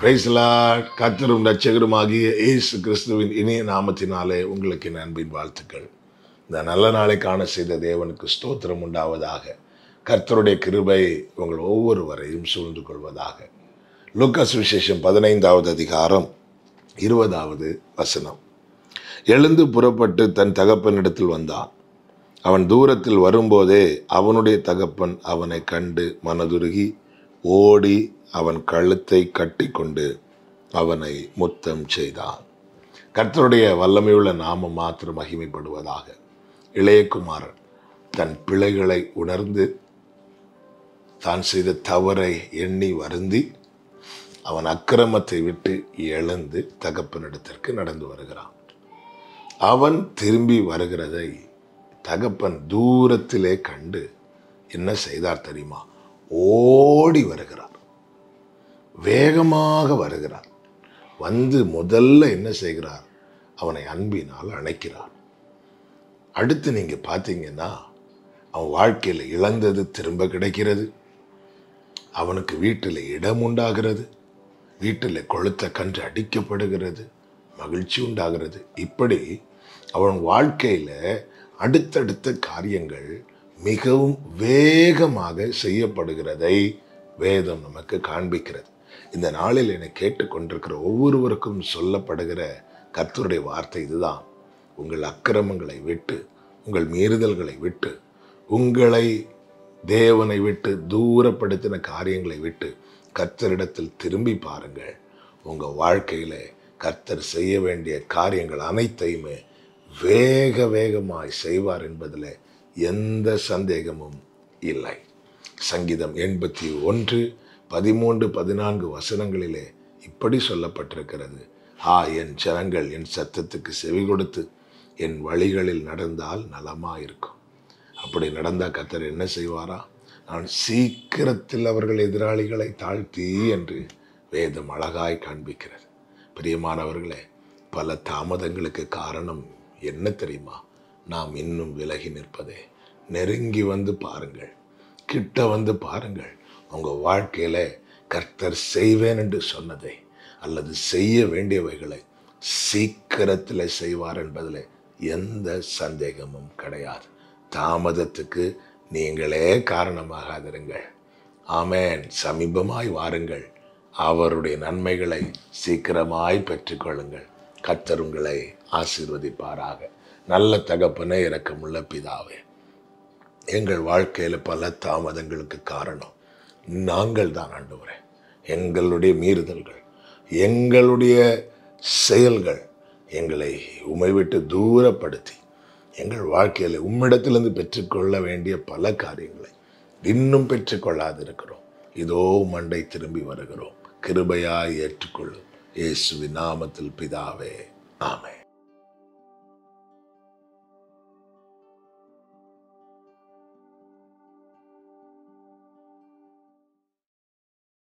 பிரைஸ்லா கத்தரும் ரட்சகருமாகிய இயேசு கிறிஸ்துவின் இனிய நாமத்தினாலே உங்களுக்கு என் அன்பின் வாழ்த்துக்கள் இந்த நல்ல நாளை காண செய்த தேவனுக்கு ஸ்தோத்திரம் உண்டாவதாக கர்த்தருடைய கிருபை உங்கள் ஒவ்வொருவரையும் சூழ்ந்து கொள்வதாக லூக்காஸ் விசேஷம் பதினைந்தாவது அதிகாரம் இருபதாவது வசனம் எழுந்து புறப்பட்டு தன் தகப்பனிடத்தில் வந்தான் அவன் தூரத்தில் வரும்போதே அவனுடைய தகப்பன் அவனை கண்டு மனதுருகி ஓடி அவன் கழுத்தை கட்டிக்கொண்டு அவனை முத்தம் செய்தான் கர்த்தருடைய வல்லமையுள்ள நாமம் மாத்திரம் மகிமைப்படுவதாக இளையகுமாரன் தன் பிழைகளை உணர்ந்து தான் செய்த தவறை எண்ணி வருந்தி அவன் அக்கிரமத்தை விட்டு எழுந்து தகப்பனிடத்திற்கு நடந்து வருகிறான் அவன் திரும்பி வருகிறதை தகப்பன் தூரத்திலே கண்டு என்ன செய்தார் தெரியுமா ஓடி வருகிறார் வேகமாக வருகிறார் வந்து முதல்ல என்ன செய்கிறார் அவனை அன்பினால் அணைக்கிறார் அடுத்து நீங்க பார்த்தீங்கன்னா அவன் வாழ்க்கையில் இழந்தது திரும்ப கிடைக்கிறது அவனுக்கு வீட்டில் இடம் உண்டாகிறது வீட்டில் கொளுத்த கன்று அடிக்கப்படுகிறது மகிழ்ச்சி உண்டாகிறது இப்படி அவன் வாழ்க்கையில் அடுத்தடுத்த காரியங்கள் மிகவும் வேகமாக செய்யப்படுகிறதை வேதம் நமக்கு காண்பிக்கிறது இந்த நாளில் என்னை கேட்டுக்கொண்டிருக்கிற ஒவ்வொருவருக்கும் சொல்லப்படுகிற கர்த்தருடைய வார்த்தை இதுதான் உங்கள் அக்கிரமங்களை விட்டு உங்கள் மீறுதல்களை விட்டு உங்களை தேவனை விட்டு தூரப்படுத்தின காரியங்களை விட்டு கர்த்தரிடத்தில் திரும்பி பாருங்கள் உங்கள் வாழ்க்கையில் கர்த்தர் செய்ய வேண்டிய காரியங்கள் அனைத்தையுமே வேக வேகமாய் செய்வார் என்பதில் எந்த சந்தேகமும் இல்லை சங்கீதம் எண்பத்தி ஒன்று பதிமூன்று பதினான்கு வசனங்களிலே இப்படி சொல்லப்பட்டிருக்கிறது ஆ என் ஜனங்கள் என் சத்தத்துக்கு செவி கொடுத்து என் வழிகளில் நடந்தால் நலமாயிருக்கும் அப்படி நடந்தால் கத்தர் என்ன செய்வாரா நான் சீக்கிரத்தில் அவர்கள் எதிராளிகளை தாழ்த்தி என்று வேதம் அழகாய் காண்பிக்கிறது பிரியமானவர்களே பல தாமதங்களுக்கு காரணம் என்ன தெரியுமா நாம் இன்னும் விலகி நிற்பதே நெருங்கி வந்து பாருங்கள் கிட்ட வந்து பாருங்கள் உங்கள் வாழ்க்கையில் கர்த்தர் செய்வேன் என்று சொன்னதை அல்லது செய்ய வேண்டியவைகளை சீக்கிரத்தில் செய்வார் என்பதில் எந்த சந்தேகமும் கிடையாது தாமதத்துக்கு நீங்களே காரணமாகாதிருங்கள் ஆமேன் சமீபமாய் வாருங்கள் அவருடைய நன்மைகளை சீக்கிரமாய் பெற்றுக்கொள்ளுங்கள் கர்த்தர் உங்களை ஆசீர்வதிப்பாராக நல்ல தகப்பனே இரக்கமுள்ள பிதாவே எங்கள் வாழ்க்கையில் பல தாமதங்களுக்கு காரணம் நாங்கள் தான் ஆண்டவரே எங்களுடைய மீறுதல்கள் எங்களுடைய செயல்கள் எங்களை உமை விட்டு தூரப்படுத்தி எங்கள் வாழ்க்கையில் உம்மிடத்திலிருந்து பெற்றுக்கொள்ள வேண்டிய பல காரியங்களை இன்னும் பெற்றுக்கொள்ளாதிருக்கிறோம் இதோ மண்டை திரும்பி வருகிறோம் கிருபையாய் ஏற்றுக்கொள்ளும் இயேசுவின் நாமத்தில் பிதாவே ஆமே